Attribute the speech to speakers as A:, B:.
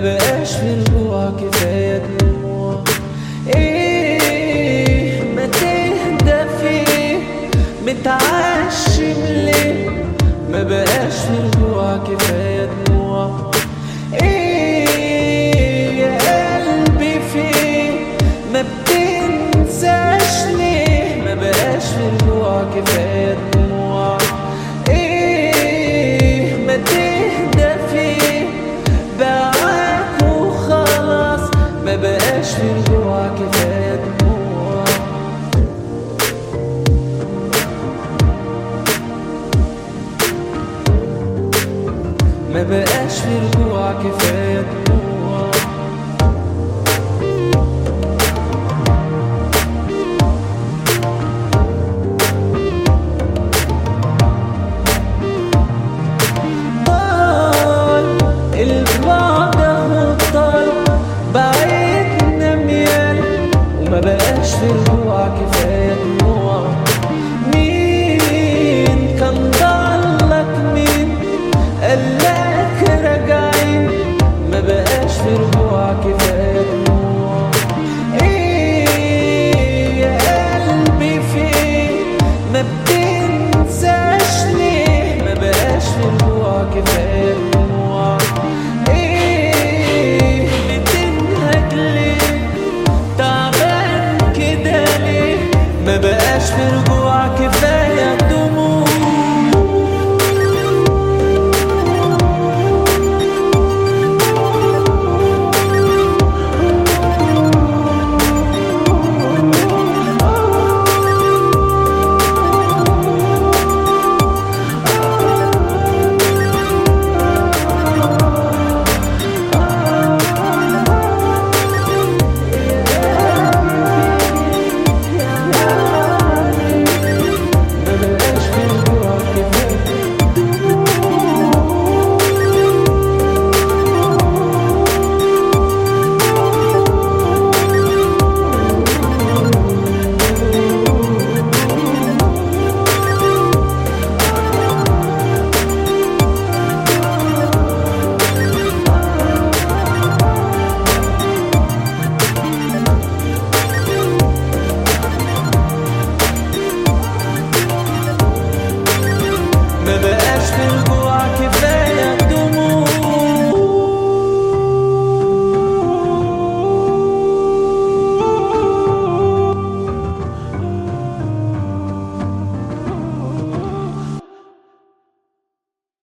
A: بقاش في رجوع كفاية دموع ايه ما تهدى فيه متعشم ليه ما بقاش في رجوع كفاية دموع ايه يا قلبي فيه ما بتنساش ليه ما بقاش في رجوع كفاية دموع ايه ما تهدى فيه باعك وخلاص ما بقاش في رجوع كفاية دموع ما بقاش في رجوع كفاية دموع